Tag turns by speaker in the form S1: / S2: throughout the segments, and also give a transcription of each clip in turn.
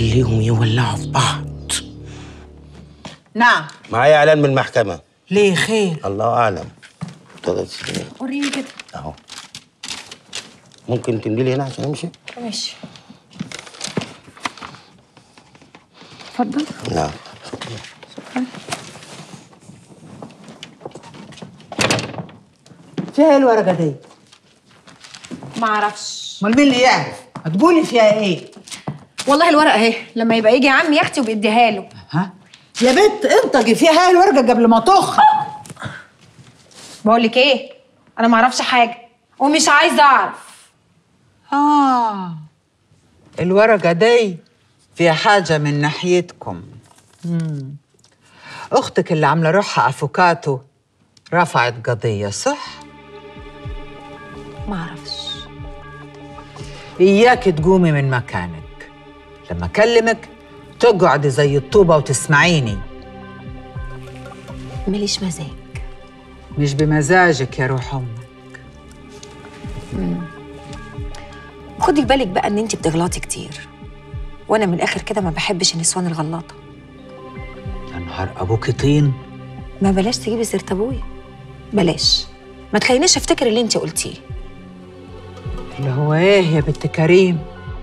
S1: خليهم يولعوا في بعض
S2: نعم
S1: معايا اعلان من المحكمه
S2: ليه خير
S1: الله اعلم ثلاث سنين
S3: وريني كده
S1: اهو ممكن تملي لي هنا عشان امشي
S3: ماشي اتفضل
S1: نعم
S2: فيها ايه الورقه دي
S3: ما اعرفش
S2: امال مين اللي يعرف هتقولي فيها ايه
S3: والله الورقه اهي لما يبقى يجي عمي يختي وبيديها له
S2: ها يا بنت انطقي فيها ايه الورقه قبل ما تخ
S3: بقول لك ايه انا ما اعرفش حاجه ومش عايزه اعرف
S2: اه الورقه دي فيها حاجه من ناحيتكم مم. اختك اللي عامله روحها افوكاتو رفعت قضيه صح
S3: ما اعرفش
S2: إياك تقومي من مكانك لما أكلمك تقعدي زي الطوبة وتسمعيني
S3: ماليش مزاج
S2: مش بمزاجك يا روح أمك
S3: خدي بالك بقى ان انت بتغلطي كتير وانا من الاخر كده ما بحبش النسوان الغلاطه
S2: يا نهار أبوكي طين
S3: ما بلاش تجيبي سيره ابويا بلاش ما تخلينيش افتكر اللي انت قلتيه
S2: اللي هو إيه يا بنت كريم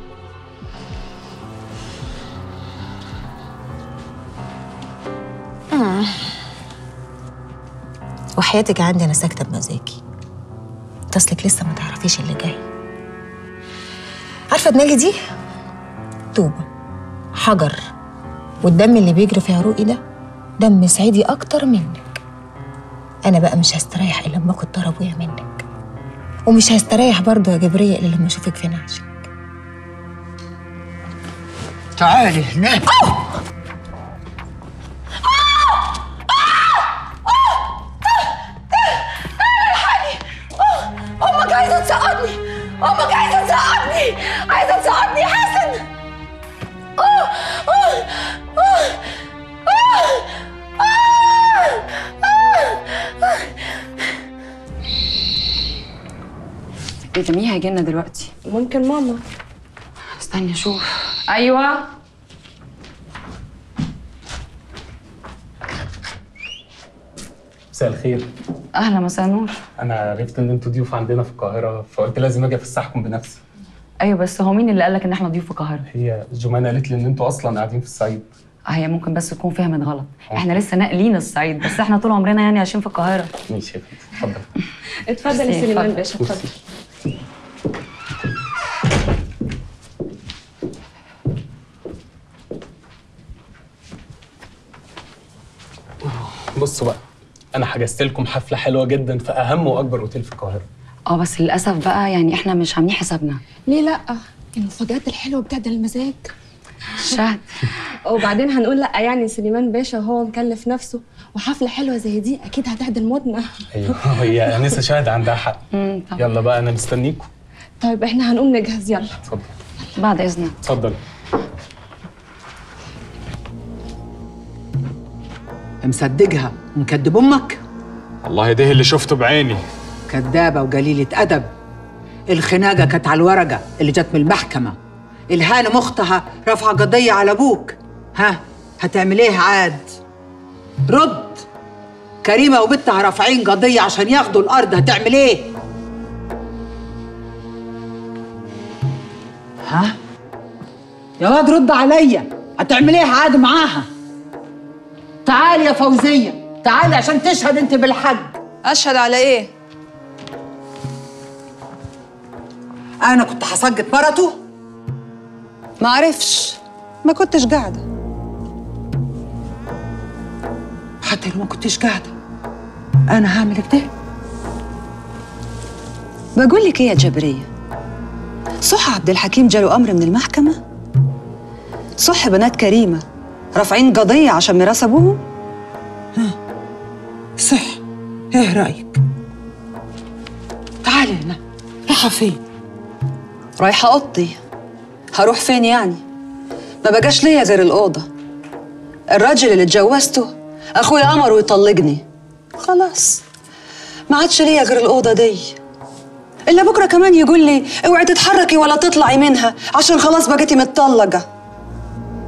S3: وحياتك عندي انا ساكته بمزاجي تصلك لسه ما تعرفيش اللي جاي عارفه دماغي دي طوبه حجر والدم اللي بيجري في عروقي ده دم صعيدي اكتر منك انا بقى مش هستريح الا لما اخد طار ابويا منك ومش هستريح برضه يا جبريه الا لما اشوفك في نعشك
S2: تعالي هنا
S3: امك عايزه تسقطني امك عايزه تسقطني عايزه تسقطني يا حسن آه، آه، آه، آه، آه، آه.
S4: ايه ده مين هيجي لنا دلوقتي؟
S5: ممكن ماما
S4: استني اشوف ايوه
S6: مساء الخير
S4: اهلا مساء النور
S6: انا عرفت ان انتوا ضيوف عندنا في القاهره فقلت لازم اجي افسحكم بنفسي
S4: ايوه بس هو مين اللي قال لك ان احنا ضيوف في القاهره؟
S6: هي جمانه قالت لي ان انتوا اصلا قاعدين في الصعيد
S4: هي ممكن بس تكون فهمت غلط احنا لسه ناقلين الصعيد بس احنا طول عمرنا يعني عايشين في القاهره
S6: ماشي يا فندم اتفضل
S5: اتفضل يا
S4: ميرسي،
S5: سليمان
S4: اتفضل.
S5: باشا اتفضل
S6: بصوا بقى انا حجزت لكم حفله حلوه جدا في اهم واكبر اوتيل في القاهره
S4: اه بس للاسف بقى يعني احنا مش عاملين حسابنا
S5: ليه لا المفاجآت الحلوة بتعدل المزاج
S4: شهد
S5: وبعدين هنقول لا يعني سليمان باشا وهو مكلف نفسه وحفلة حلوة زي دي أكيد هتعدل مودنا
S6: ايوه هي انسه شاهد عندها حق
S4: مم، طبعا.
S6: يلا بقى انا مستنيكم
S5: طيب احنا هنقوم نجهز يلا
S6: اتفضل
S4: بعد اذنك
S6: اتفضل
S2: مصدقها ومكدب أمك
S6: والله ده اللي شفته بعيني
S2: كدابة وقليلة أدب الخناقة كانت على الورقة اللي جت من المحكمة الهانم أختها رافعة قضية على أبوك ها هتعمل إيه عاد رد كريمة وبنتها رافعين قضية عشان ياخدوا الأرض هتعمل إيه ها يا واد رد عليا هتعمل إيه عاد معاها تعالي يا فوزية تعالي عشان تشهد أنت بالحق
S7: اشهد على ايه
S2: أنا كنت هسجد مرته
S7: ما عرفش ما كنتش قاعده
S2: حتى لو ما كنتش قاعدة أنا هعمل كده
S7: بقول لك ايه يا جبريه صح عبد الحكيم جاله امر من المحكمه صح بنات كريمه رافعين قضيه عشان ميراث ابوهم
S2: صح إيه رأيك؟ تعالي هنا رايحة فين؟
S7: رايحه اوضتي هروح فين يعني ما بقاش ليا غير الاوضه الراجل اللي اتجوزته اخويا امر ويطلقني خلاص ما عادش ليا غير الاوضه دي الا بكره كمان يقول لي اوعي تتحركي ولا تطلعي منها عشان خلاص بقيتي متطلقه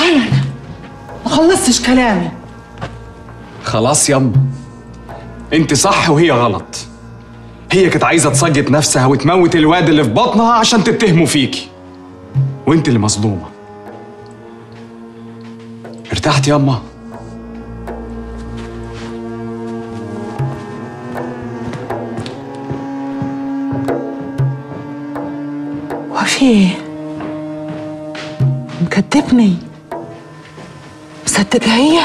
S2: أهلا ما خلصتش كلامي
S8: خلاص يما انت صح وهي غلط هي كانت عايزه تسجط نفسها وتموت الواد اللي في بطنها عشان تتهموا فيكي وانت اللي مظلومه ارتحت يما
S2: وفي ايه؟ مكتبني مصدقة هي؟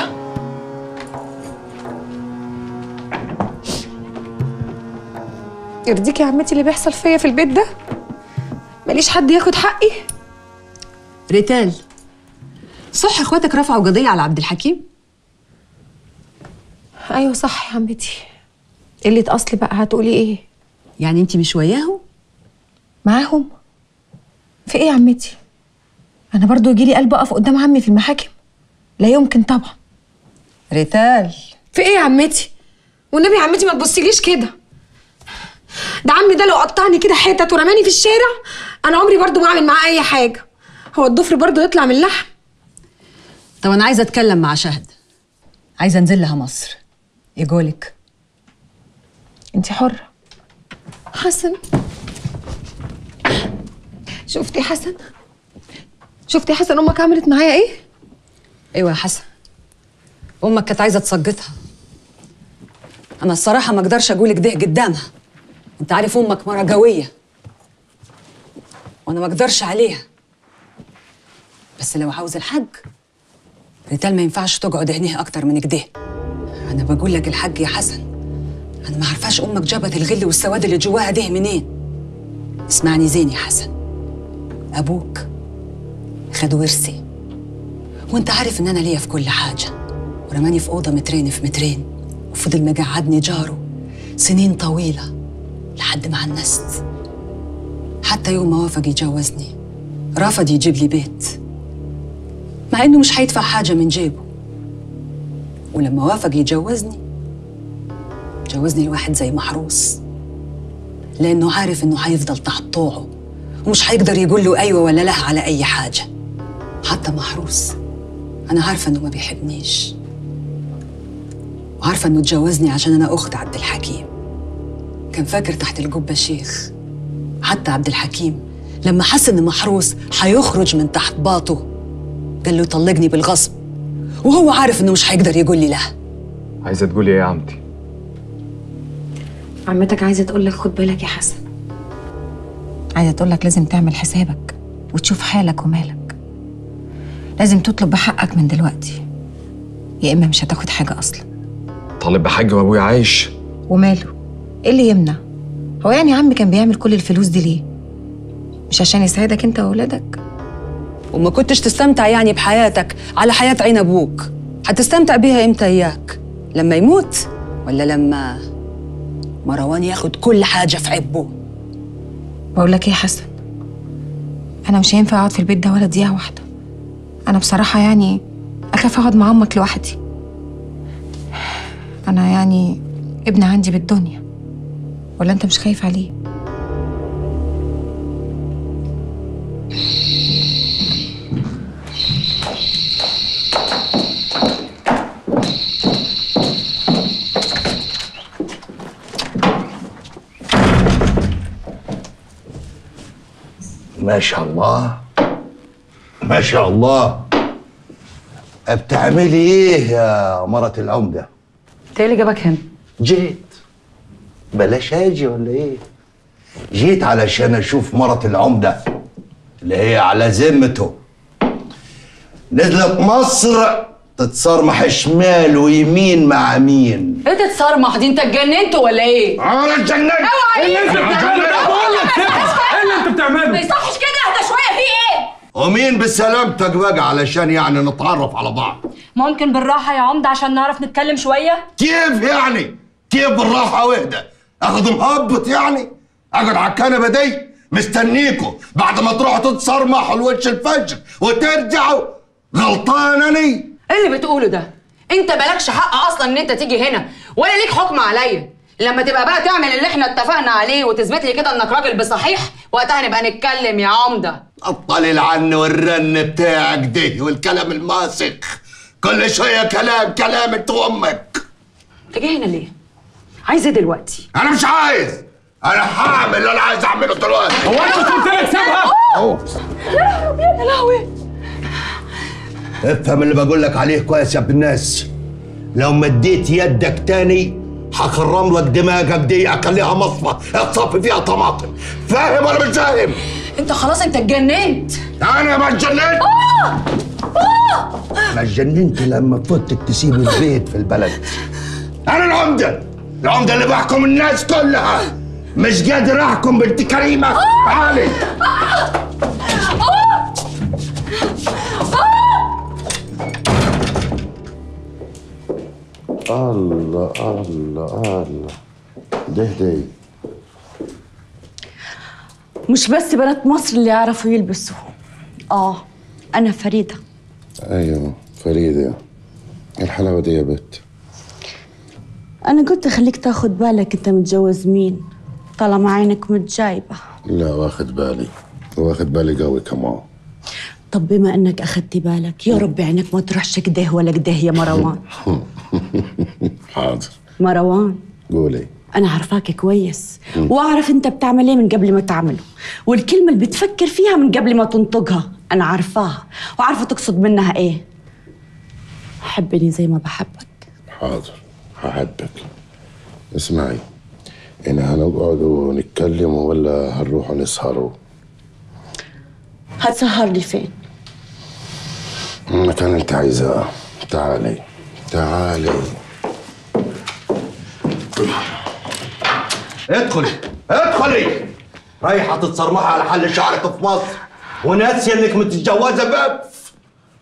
S5: يرضيكي يا عمتي اللي بيحصل فيا في البيت ده ماليش حد ياخد حقي
S7: ريتال صح اخواتك رفعوا قضيه على عبد الحكيم
S5: ايوه صح يا عمتي قلة اصلي بقى هتقولي ايه
S7: يعني انت مش وياهم
S3: معاهم في ايه يا عمتي انا برضو يجيلي قلب اقف قدام عمي في المحاكم لا يمكن طبعا
S7: ريتال
S5: في ايه يا عمتي والنبي يا عمتي ما تبصيليش كده ده عمي ده لو قطعني كده حتت ورماني في الشارع انا عمري برضو ما اعمل معاه اي حاجه هو الضفر برضو يطلع من اللحم
S7: طب انا عايزه اتكلم مع شهد عايزه انزل لها مصر يقولك
S3: انت حره
S5: حسن شفتي يا حسن شفتي يا حسن امك عملت معايا ايه
S7: ايوه يا حسن امك كانت عايزه تسقطها انا الصراحه ما اقدرش اقولك ده قدامها انت عارف امك مره قويه وانا ما اقدرش عليها بس لو عاوز الحق ريتال ما ينفعش تقعد هنا اكتر من كده انا بقول لك الحق يا حسن انا ما عارفاش امك جابت الغل والسواد اللي جواها ده منين اسمعني زين يا حسن ابوك خد ورثي وانت عارف ان انا ليا في كل حاجه ورماني في اوضه مترين في مترين وفضل مقعدني جاره سنين طويله لحد ما عنست حتى يوم ما وافق يجوزني رفض يجيب لي بيت مع انه مش هيدفع حاجه من جيبه ولما وافق يجوزني جوزني لواحد زي محروس لانه عارف انه هيفضل تحت طوعه ومش هيقدر يقول له ايوه ولا لا على اي حاجه حتى محروس انا عارفه انه ما بيحبنيش وعارفه انه اتجوزني عشان انا اخت عبد الحكيم كان فاكر تحت الجبه شيخ حتى عبد الحكيم لما حس ان محروس هيخرج من تحت باطه قال له طلقني بالغصب وهو عارف انه مش هيقدر يقول لي لا
S8: عايزه تقولي ايه يا عمتي
S5: عمتك عايزه تقول لك خد بالك يا حسن
S3: عايزه تقول لك لازم تعمل حسابك وتشوف حالك ومالك لازم تطلب بحقك من دلوقتي يا اما مش هتاخد حاجه اصلا
S8: طالب بحاج وابويا عايش
S3: وماله ايه اللي يمنع هو يعني عمي كان بيعمل كل الفلوس دي ليه مش عشان يساعدك انت واولادك
S7: وما كنتش تستمتع يعني بحياتك على حياة عين أبوك هتستمتع بيها إمتى إياك لما يموت ولا لما مروان ياخد كل حاجة في عبه
S3: بقول لك ايه يا حسن انا مش هينفع اقعد في البيت ده ولا دقيقه واحده انا بصراحه يعني اخاف اقعد مع امك لوحدي انا يعني ابن عندي بالدنيا ولا انت مش خايف عليه
S1: ما شاء الله ما شاء الله بتعملي ايه يا مرة العمدة
S4: انت ايه اللي جابك هنا
S1: جيت بلاش اجي ولا ايه جيت علشان اشوف مرة العمدة اللي هي على ذمته نزلت مصر تتصرمح شمال ويمين مع مين
S4: ايه تتصرمح دي انت اتجننت ولا ايه
S1: انا اتجننت
S4: اوعى
S6: بقول لك كده ايه اللي انت بتعمله
S4: يصحش كده اهدى شويه في ايه
S1: ومين بسلامتك بقى علشان يعني نتعرف على بعض
S4: ممكن بالراحه يا عمده عشان نعرف نتكلم شويه
S1: كيف يعني كيف بالراحة واهدى اخد مهبط يعني اقعد على الكنبة دي مستنيكوا بعد ما تروحوا تتصرمحوا لوش الفجر وترجعوا غلطان اني
S4: ايه اللي بتقوله ده انت مالكش حق اصلا ان انت تيجي هنا ولا ليك حكم عليا لما تبقى بقى تعمل اللي احنا اتفقنا عليه وتثبت لي كده انك راجل بصحيح وقتها نبقى نتكلم يا عمده
S1: بطل العن والرن بتاعك ده والكلام الماسخ كل شويه كلام كلام انت وامك
S4: انت جاي هنا ليه؟ عايز ايه دلوقتي؟
S1: انا مش عايز انا هعمل اللي انا عايز اعمله دلوقتي
S6: هو انا مش قلت لك سيبها؟
S4: يا لهوي
S1: افهم اللي بقول لك عليه كويس يا ابن الناس لو مديت يدك تاني هخرم لك دماغك دي اخليها مصفى اتصفي فيها طماطم فاهم ولا مش فاهم؟
S4: انت خلاص انت اتجننت
S1: انا ما اتجننت انا اتجننت لما فوتك تسيب البيت في البلد انا العمده العمده اللي بحكم الناس كلها مش قادر احكم بنت كريمه تعالي الله الله الله ده ده
S9: مش بس بنات مصر اللي يعرفوا يلبسوا اه انا فريده
S10: ايوه فريدة إيه الحلاوة دي يا بت
S9: انا قلت خليك تاخد بالك انت متجوز مين طالما عينك متجايبه
S10: لا واخد بالي واخد بالي قوي كمان
S9: طب بما انك اخدت بالك يا رب عينك ما تروحش كده ولا كده يا مروان
S10: حاضر
S9: مروان
S10: قولي
S9: انا عارفاك كويس واعرف انت بتعمل ايه من قبل ما تعمله والكلمه اللي بتفكر فيها من قبل ما تنطقها انا عارفاها وعارفه تقصد منها ايه حبني زي ما بحبك
S10: حاضر هحبك اسمعي إن هنقعد ونتكلم ولا هنروح نسهروا
S9: هتسهرني فين
S10: المكان انت عايزاه تعالي تعالي
S1: ادخلي ادخلي رايحة تتصرمحي على حل شعرك في مصر وناسية انك متجوزة بقف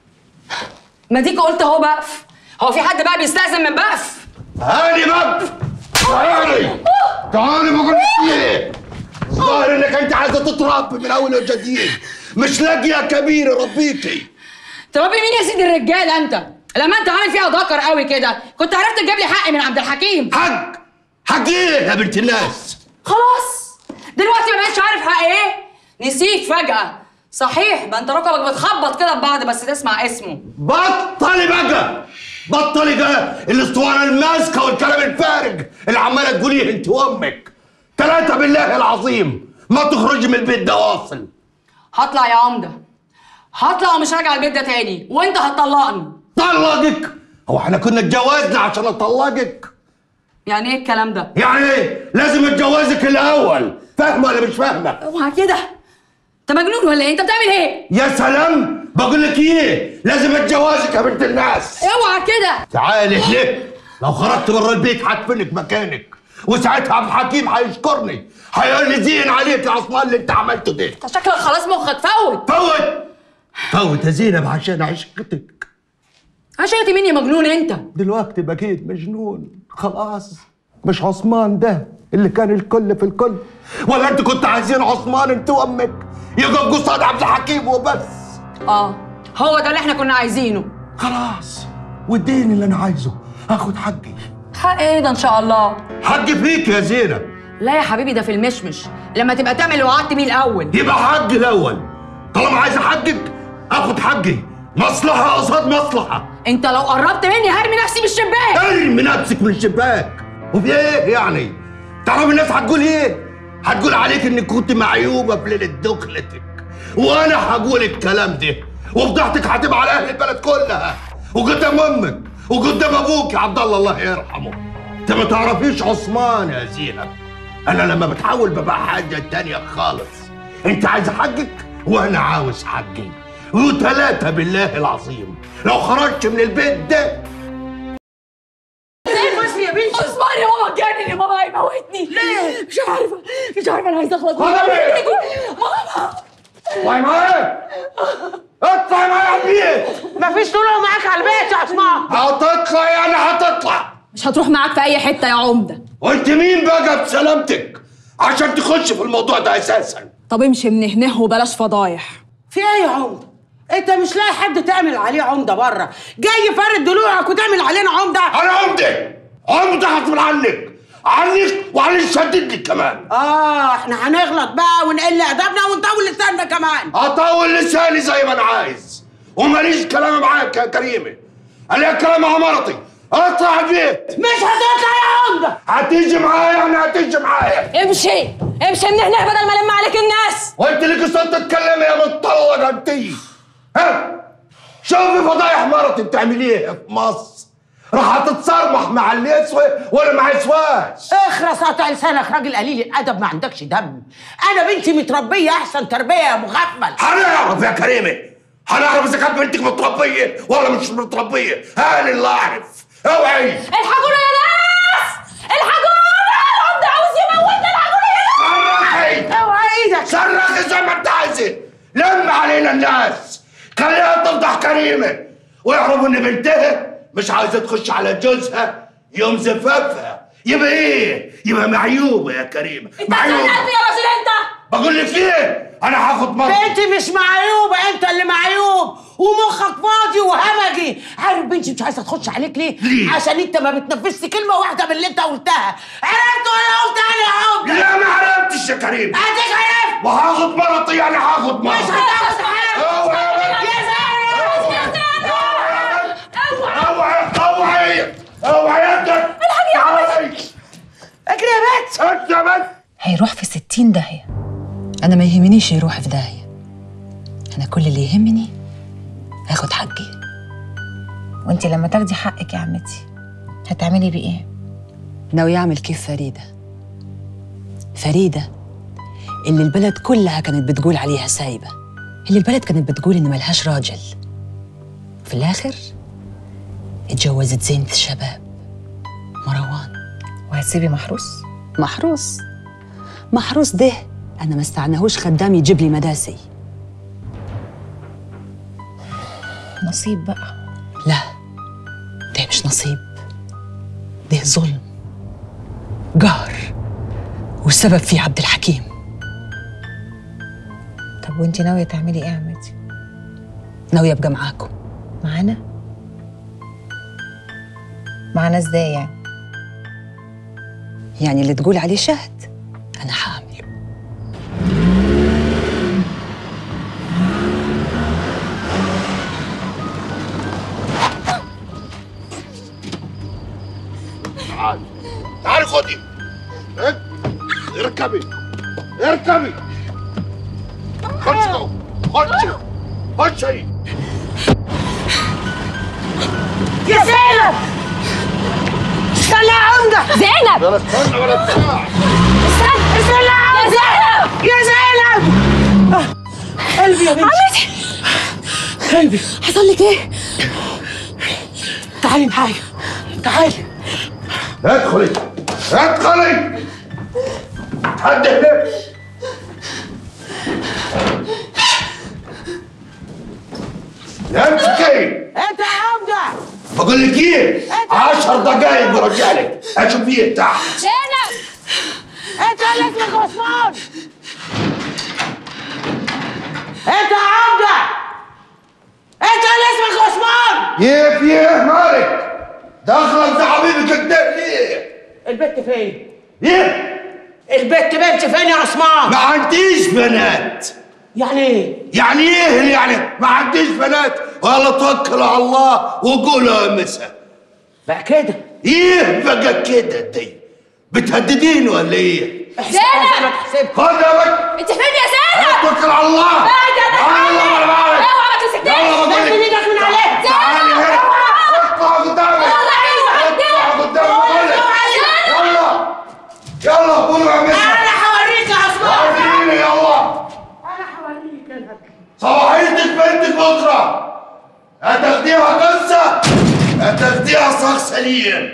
S4: ما ديك قلت اهو بقف هو في حد بقى بيستأذن من بقف
S1: هاني بقف تعالي تعالي بقول لك ايه ظاهر انك انت عايزة تتربي من اول وجديد مش لاقية كبير يربيكي
S4: تربي مين يا سيدي الرجال انت لما انت عامل فيها ذكر قوي كده كنت عرفت تجيب لي حقي من عبد الحكيم
S1: حق حق ايه يا بنت الناس
S4: خلاص دلوقتي ما بقتش عارف حق ايه نسيت فجأة صحيح ما انت ركبك بتخبط كده ببعض بس تسمع اسمه
S1: بطلي بقى بطلي بقى الاسطوانه الماسكه والكلام الفارغ اللي عماله تقوليه انت وامك ثلاثه بالله العظيم ما تخرجي من البيت ده واصل
S4: هطلع يا عمدة هطلع ومش راجع البيت ده تاني وانت هتطلقني
S1: طلقك هو احنا كنا اتجوزنا عشان اطلقك
S4: يعني ايه الكلام ده
S1: يعني ايه لازم اتجوزك الاول فاهمه ولا مش فاهمه
S4: اوعى كده انت مجنون ولا ايه انت بتعمل ايه
S1: يا سلام بقول لك ايه لازم اتجوزك يا بنت الناس
S4: اوعى كده
S1: تعالي ليه لو خرجت بره البيت هدفنك مكانك وساعتها عبد الحكيم هيشكرني هيقول لي زين عليك يا عثمان اللي انت عملته ده
S4: انت شكلك خلاص مخك فوت
S1: فوت فوت يا زينب عشان عشقتك
S4: عشان مين يا مجنون انت
S1: دلوقتي بقيت مجنون خلاص مش عثمان ده اللي كان الكل في الكل ولا انت كنت عايزين عثمان انت وامك يقف قصاد عبد الحكيم وبس
S4: اه هو ده اللي احنا كنا عايزينه
S1: خلاص واديني اللي انا عايزه اخد حقي
S4: حق ايه ده ان شاء الله
S1: حقي فيك يا زينب
S4: لا يا حبيبي ده في المشمش لما تبقى تعمل اللي وعدت بيه الاول
S1: يبقى حقي الاول طالما عايز حقك اخد حقي مصلحه قصاد مصلحه
S4: انت لو قربت مني هرمي نفسي من الشباك
S1: ارمي نفسك من الشباك وفي ايه يعني تعرف الناس هتقول ايه هتقول عليك انك كنت معيوبه في ليله دخلتك وانا هقول الكلام ده وفضحتك هتبقى على اهل البلد كلها وقدام امك وقدام ابوك يا عبد الله الله يرحمه انت ما تعرفيش عثمان يا زينب انا لما بتحاول ببقى حاجه تانية خالص انت عايز حقك وانا عاوز حقي وثلاثه بالله العظيم لو خرجت من البيت ده
S4: يا بنتي عثمان يا ماما جاني يا ماما هيموتني ليه؟ مش عارفه مش عارفه انا عايزه اخلص
S1: خدها بيه.
S4: ماما
S1: اطلعي معايا اطلعي معايا على البيت
S11: مفيش طول معاك على البيت يا عثمان
S1: هتطلع يعني هتطلع
S4: مش هتروح معاك في اي حته يا عمده
S1: وانت مين بقى بسلامتك عشان تخش في الموضوع ده اساسا
S4: طب امشي من هنا وبلاش فضايح
S11: في ايه يا عمده انت مش لاقي حد تعمل عليه عمده بره جاي فارد ضلوعك وتعمل علينا عمده
S1: انا عمده عمده غصب عنك عنك وعن اللي شدد لك كمان
S11: اه احنا هنغلط بقى ونقل ادبنا ونطول لساننا كمان
S1: اطول لساني زي ما انا عايز وماليش كلام معاك يا كريمه انا كلام مع مرتي اطلع البيت
S11: مش هتطلع يا عمده
S1: هتيجي معايا يعني هتيجي معايا
S4: امشي امشي من هنا بدل ما الم عليك الناس
S1: وانت اللي قصدت تتكلمي يا مطلقه انتي ها شوفي فضايح مرتي بتعمليها في مصر راح تتصرمح مع اللي يسوى ولا ما يسواش
S11: اخرس قطع لسانك راجل قليل الادب ما عندكش دم انا بنتي متربيه احسن تربيه يا مغفل
S1: هنعرف يا كريمه هنعرف اذا كانت بنتك متربيه ولا مش متربيه انا اللي اعرف اوعي
S4: الحقونا يا ناس الحقونا العمده عاوز يموتنا الحقونا يا ناس
S1: صرخي
S11: اوعى ايدك
S1: صرخي زي ما انت عايزه لم علينا الناس خليها تفضح كريمه ويعرفوا ان بنتها مش عايزه تخش على جوزها يوم زفافها يبقى ايه؟ يبقى معيوبه يا كريمه معيوبه
S4: يا راجل انت
S1: بقول لك ايه؟ انا هاخد مرة
S11: انت مش معيوبه انت اللي معيوب ومخك فاضي وهمجي عارف بنتي مش عايزه تخش عليك ليه؟
S1: ليه؟
S11: عشان انت ما بتنفذش كلمه واحده من اللي انت قلتها عرفت ولا قلت انا يا عمده
S1: لا ما عرفتش يا كريم
S11: اديك عرفت
S1: وهاخد مرتي يعني هاخد مرة
S11: مش هتاخد حاجه
S1: اوعي
S11: يا زلمه
S1: اوعي اوعي اوعي يدك
S4: الحق يا عمي
S11: اجري يا بنت
S1: انت يا بنت
S3: هيروح في ستين داهية
S7: أنا ما يهمنيش يروح في داهية أنا كل اللي يهمني آخد حقي
S3: وانت لما تاخدي حقك يا عمتي هتعملي بيه ايه؟
S7: ناوي أعمل كيف فريدة فريدة اللي البلد كلها كانت بتقول عليها سايبة اللي البلد كانت بتقول إن ملهاش راجل في الآخر اتجوزت زينة الشباب مروان
S3: وهتسيبي محروس؟
S7: محروس محروس ده أنا ما استعناهوش خدام يجيب لي مداسي
S3: نصيب بقى
S7: لا ده مش نصيب ده ظلم قهر والسبب فيه عبد الحكيم
S3: طب وانت ناوية تعملي ايه يا عمتي؟
S7: ناوي ابقى معاكم
S3: معانا؟ معانا ازاي يعني؟
S7: يعني اللي تقول عليه شهد انا هعمله
S1: تعالي تعالي خدي ها؟ اركبي اركبي خشي جوه خشي خشي
S11: يا زينب استنى يا عمده
S4: زينب
S1: ولا استنى ولا بتاع
S11: استنى استنى يا عمده يا زينب قلبي يا بنتي
S4: عمتي
S11: قلبي
S4: حصل لك ايه؟
S11: تعالي معايا تعالي
S1: ادخلي ادخلي حد هنا امسكي
S11: انت يا عمده
S1: بقول لك ايه عشر دقايق برجع لك اشوف فيه تحت
S4: زينب
S11: انت اللي اسمك عثمان انت يا عمده انت اللي اسمك عثمان
S1: ايه في ايه مالك داخله انت حبيبي قدام ليه
S11: البت فين
S1: ايه
S11: البت بنت فين يا عثمان
S1: ما عنديش بنات
S11: يعني ايه
S1: يعني ايه اللي يعني ما عنديش بنات ولا توكلوا على الله وقولوا يا مسا
S11: بقى كده
S1: ايه بقى كده دي بتهددين ولا ايه
S11: زينب ما تحسبش
S1: خد يا بك
S4: انت فين يا زينب؟
S1: توكل على الله
S4: بعد انا
S1: على الله على بالك
S4: اوعى ما تمسكنيش
S1: يلا بقول
S11: نزل
S1: لك
S11: ايدك من عليها
S1: تعالي هنا اطلع قدامي اطلع قدامي بقول لك يلا يلا قولوا يا مسا
S11: انا هوريك يا عثمان
S1: وريني يلا
S11: انا هوريك انا
S1: صباحيتك بنتك بكره هتاخديها قصه هتاخديها صاغ سليم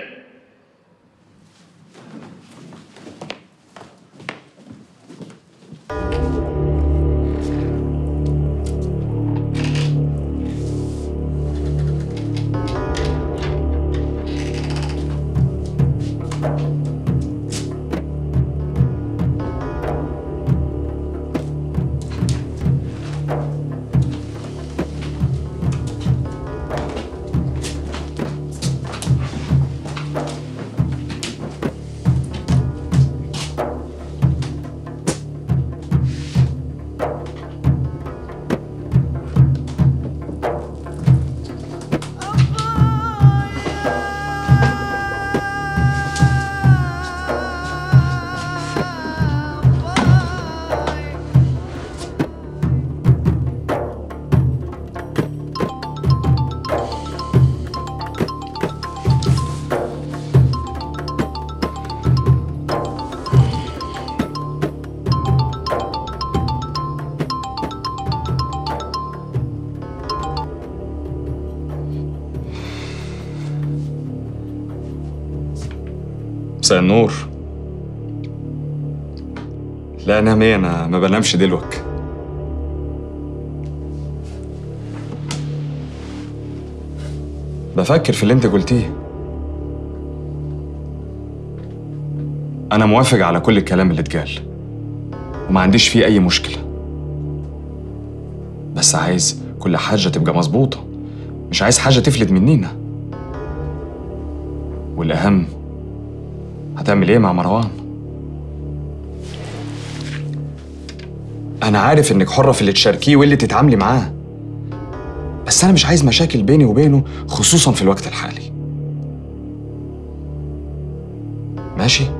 S8: مساء النور لا انام ايه انا ما بنامش دلوقتي بفكر في اللي انت قلتيه انا موافق على كل الكلام اللي اتقال وما عنديش فيه اي مشكله بس عايز كل حاجه تبقى مظبوطه مش عايز حاجه تفلت منينا والاهم هتعمل ايه مع مروان انا عارف انك حره في اللي تشاركيه واللي تتعاملي معاه بس انا مش عايز مشاكل بيني وبينه خصوصا في الوقت الحالي ماشي